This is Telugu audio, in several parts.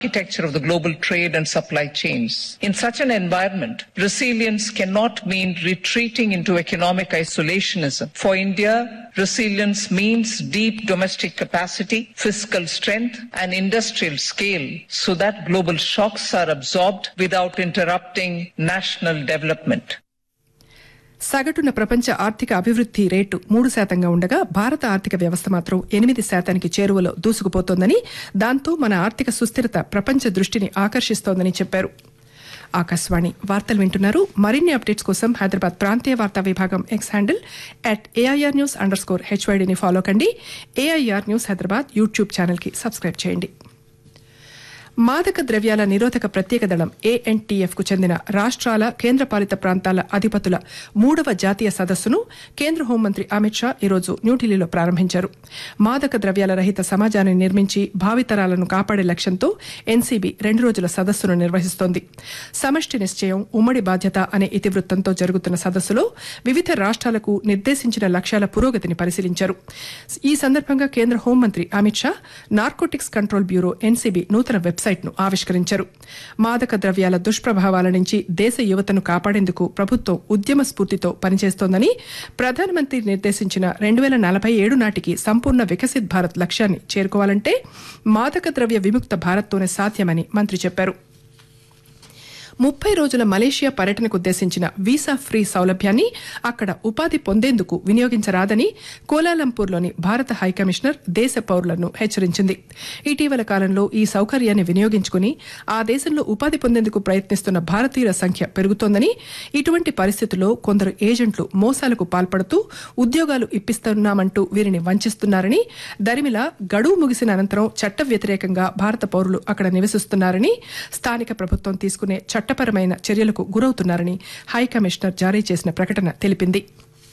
architecture of the global trade and supply chains. In such an environment, resilience cannot mean retreating into economic isolationism. For India, resilience means deep domestic capacity, fiscal strength, and industrial scale so that global shocks are absorbed without interrupting national development. సగటున ప్రపంచ ఆర్థిక అభివృద్ది రేటు మూడు శాతంగా ఉండగా భారత ఆర్థిక వ్యవస్థ మాత్రం ఎనిమిది శాతానికి చేరువలో దూసుకుపోతోందని దాంతో మన ఆర్థిక సుస్థిరత ప్రపంచ దృష్టిని ఆకర్షిస్తోందని చెప్పారు ఆకాశవాణి వార్తలు వింటున్నారు మరిన్ని అప్డేట్స్ కోసం హైదరాబాద్ ప్రాంతీయ వార్తా విభాగం X handle at AIR news underscore హెచ్వైడీని ఫాలో కండి ఏఐఆర్ న్యూస్ హైదరాబాద్ యూట్యూబ్ ఛానల్కి సబ్స్క్రైబ్ చేయండి మాదక ద్రవ్యాల నిరోధక ప్రత్యేక దళం ఏఎన్టీఎఫ్ కు చెందిన రాష్ట్రాల కేంద్రపాలిత ప్రాంతాల అధిపతుల మూడవ జాతీయ సదస్సును కేంద్ర హోంమంత్రి అమిత్ షా ఈరోజు న్యూఢిల్లీలో ప్రారంభించారు మాదక ద్రవ్యాల రహిత సమాజాన్ని నిర్మించి భావితరాలను కాపాడే లక్ష్యంతో ఎన్సీబీ రెండు రోజుల సదస్సును నిర్వహిస్తోంది సమష్టి నిశ్చయం ఉమ్మడి బాధ్యత అనే ఇతివృత్తంతో జరుగుతున్న సదస్సులో వివిధ రాష్ట్రాలకు నిర్దేశించిన లక్ష్యాల పురోగతిని పరిశీలించారు ఈ సందర్భంగా కేంద్ర హోంమంత్రి Amit Shah narcotics control bureau N C B నూతన వెబ్సైట్ ను ఆవిష్కరించారు మాదక ద్రవ్యాల దుష్ప్రభావాల నుంచి దేశ యువతను కాపాడేందుకు ప్రభుత్వం ఉద్యమ స్ఫూర్తితో పనిచేస్తోందని ప్రధానమంత్రి నిర్దేశించిన రెండు వేల నలభై ఏడు నాటికి సంపూర్ణ వికసిత్ భారత్ లక్ష్యాన్ని చేరుకోవాలంటే మాదక ద్రవ్య విముక్త భారత్తోనే సాధ్యమని మంత్రి చెప్పారు ముప్పై రోజుల మలేషియా పర్యటనకు ఉద్దేశించిన వీసా ఫ్రీ సౌలభ్యాన్ని అక్కడ ఉపాధి పొందేందుకు వినియోగించరాదని కోలాలంపూర్లోని భారత హైకమిషనర్ దేశ పౌరులను హెచ్చరించింది ఇటీవల కాలంలో ఈ సౌకర్యాన్ని వినియోగించుకుని ఆ దేశంలో ఉపాధి పొందేందుకు ప్రయత్నిస్తున్న భారతీయుల సంఖ్య పెరుగుతోందని ఇటువంటి పరిస్థితుల్లో కొందరు ఏజెంట్లు మోసాలకు పాల్పడుతూ ఉద్యోగాలు ఇప్పిస్తున్నామంటూ వీరిని వంచిస్తున్నారని దరిమిల గడువు ముగిసిన అనంతరం చట్ట వ్యతిరేకంగా భారత పౌరులు అక్కడ నివసిస్తున్నారని స్థానిక ప్రభుత్వం తీసుకునే చట్టపరమైన చర్యలకు గురవుతున్నారని హై కమిషనర్ జారీ చేసిన ప్రకటన తెలిపింది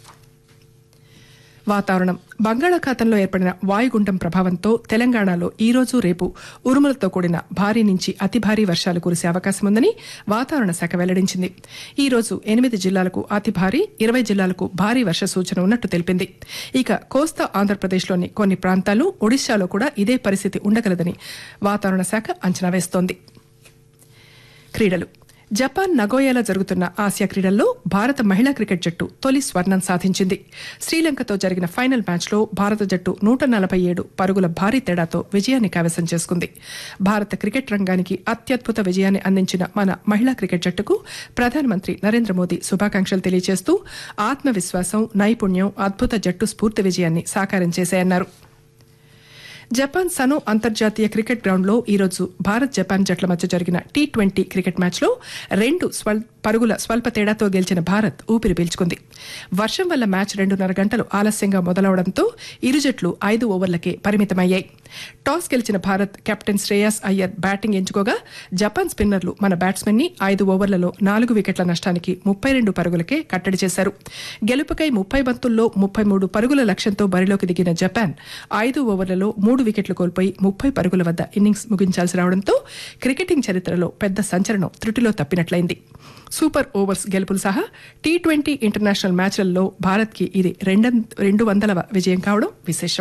వాతావరణం బంగాళాఖాతంలో ఏర్పడిన వాయుగుండం ప్రభావంతో తెలంగాణలో ఈ రోజు రేపు ఉరుములతో కూడిన భారీ నుంచి అతి భారీ వర్షాలు కురిసే అవకాశం ఉందని వాతావరణ శాఖ వెల్లడించింది ఈ రోజు ఎనిమిది జిల్లాలకు అతి భారీ ఇరవై జిల్లాలకు భారీ వర్ష సూచన ఉన్నట్టు తెలిపింది ఇక కోస్తా ఆంధ్రప్రదేశ్లోని కొన్ని ప్రాంతాలు ఒడిశాలో కూడా ఇదే పరిస్థితి ఉండగలదని వాతావరణ శాఖ అంచనా వేస్తోంది క్రీడలు జపాన్ నగోయాలో జరుగుతున్న ఆసియా క్రీడల్లో భారత మహిళా క్రికెట్ జట్టు తొలి స్వర్ణం సాధించింది శ్రీలంకతో జరిగిన ఫైనల్ మ్యాచ్లో భారత జట్టు నూట నలభై ఏడు పరుగుల భారీ తేడాతో విజయాన్ని కైవసం చేసుకుంది భారత క్రికెట్ రంగానికి అత్యద్భుత విజయాన్ని అందించిన మన మహిళా క్రికెట్ జట్టుకు ప్రధానమంత్రి నరేంద్ర మోదీ శుభాకాంక్షలు తెలియజేస్తూ ఆత్మవిశ్వాసం నైపుణ్యం అద్భుత జట్టు స్ఫూర్తి విజయాన్ని సాకారం చేశాయన్నారు జపాన్ సనో అంతర్జాతీయ క్రికెట్ గ్రౌండ్లో ఈరోజు భారత్ జపాన్ జట్ల మధ్య జరిగిన టీ ట్వంటీ క్రికెట్ మ్యాచ్లో రెండు స్వల్ పరుగుల స్వల్ప తేడాతో గెలిచిన భారత్ ఊపిరి పీల్చుకుంది వర్షం వల్ల మ్యాచ్ రెండున్నర గంటలు ఆలస్యంగా మొదలవడంతో ఇరు జట్లు ఐదు ఓవర్లకే పరిమితమయ్యాయి టాస్ గెలిచిన భారత్ కెప్టెన్ శ్రేయాస్ అయ్యర్ బ్యాటింగ్ ఎంచుకోగా జపాన్ స్పిన్నర్లు మన బ్యాట్స్మెన్ ని ఐదు ఓవర్లలో నాలుగు వికెట్ల నష్టానికి ముప్పై రెండు పరుగులకే కట్టడి చేశారు గెలుపుకై ముప్పై బంతుల్లో ముప్పై మూడు పరుగుల లక్ష్యంతో బరిలోకి దిగిన జపాన్ ఐదు ఓవర్లలో మూడు వికెట్లు కోల్పోయి ముప్పై పరుగుల వద్ద ఇన్నింగ్స్ ముగించాల్సి రావడంతో క్రికెటింగ్ చరిత్రలో పెద్ద సంచలనం త్రుటిలో తప్పినట్లయింది సూపర్ ఓవర్స్ గెలుపులు సహా టీ ట్వంటీ ఇంటర్నేషనల్ మ్యాచ్లలో భారత్కి ఇది రెండు వందలవ విజయం కావడం విశేషం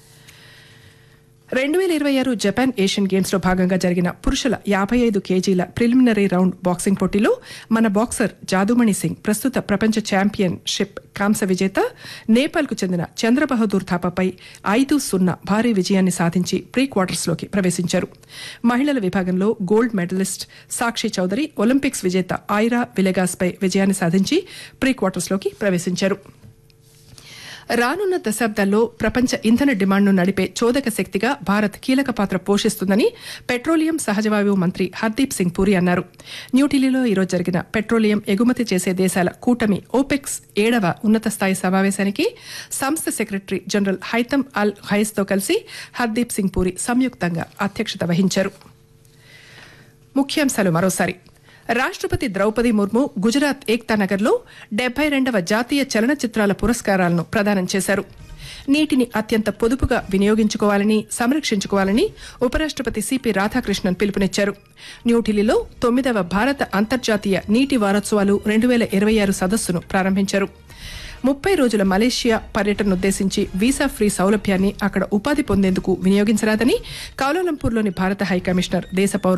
రెండు వేల ఇరవై ఆరు జపాన్ ఏషియన్ గేమ్స్ లో భాగంగా జరిగిన పురుషుల యాభై ఐదు కేజీల ప్రిలిమినరీ రౌండ్ బాక్సింగ్ పోటీలో మన బాక్సర్ జాదుమణి సింగ్ ప్రస్తుత ప్రపంచ ఛాంపియన్ షిప్ కాంస విజేత నేపాల్ కు చెందిన చంద్రబహదూర్ థాపాపై ఐదు సున్నా భారీ విజయాన్ని సాధించి ప్రీ క్వార్టర్స్ లోకి ప్రవేశించారు మహిళల విభాగంలో gold medalist Sakshi Chaudhary Olympics విజేత ఐరా విలెగాస్ పై విజయాన్ని సాధించి ప్రీ క్వార్టర్స్ లోకి ప్రవేశించారు రానున్న దశాబ్దాల్లో ప్రపంచ ఇంధన డిమాండ్ను నడిపే చోదక శక్తిగా భారత్ కీలక పాత్ర పోషిస్తుందని పెట్రోలియం సహజవాయువు మంత్రి హర్దీప్ సింగ్ పూరి అన్నారు న్యూఢిల్లీలో ఈరోజు జరిగిన పెట్రోలియం ఎగుమతి చేసే దేశాల కూటమి ఓపెక్స్ ఏడవ ఉన్నత స్థాయి సమావేశానికి సంస్థ సెక్రటరీ జనరల్ హైతమ్ అల్ హైస్తో కలిసి హర్దీప్ సింగ్ పూరి సంయుక్తంగా అధ్యక్షత వహించారు ముఖ్యాంశాలు మరోసారి రాష్ట్రపతి ద్రౌపది ముర్ము గుజరాత్ ఏక్తా నగర్లో డెబ్బై రెండవ జాతీయ చలనచిత్రాల పురస్కారాలను ప్రదానం చేశారు నీటిని అత్యంత పొదుపుగా వినియోగించుకోవాలని సంరక్షించుకోవాలని ఉపరాష్ట్రపతి సిపి రాధాకృష్ణన్ పిలుపునిచ్చారు న్యూఢిల్లీలో తొమ్మిదవ భారత అంతర్జాతీయ నీటి వారోత్సవాలు రెండు వేల ఇరవై ఆరు సదస్సును ప్రారంభించారు ముప్పై రోజుల మలేషియా పర్యటననుద్దేశించి వీసా ఫ్రీ సౌలభ్యాన్ని అక్కడ ఉపాధి పొందేందుకు వినియోగించరాదని కౌలాలంపూర్లోని భారత హైకమిషనర్ దేశ పౌరులు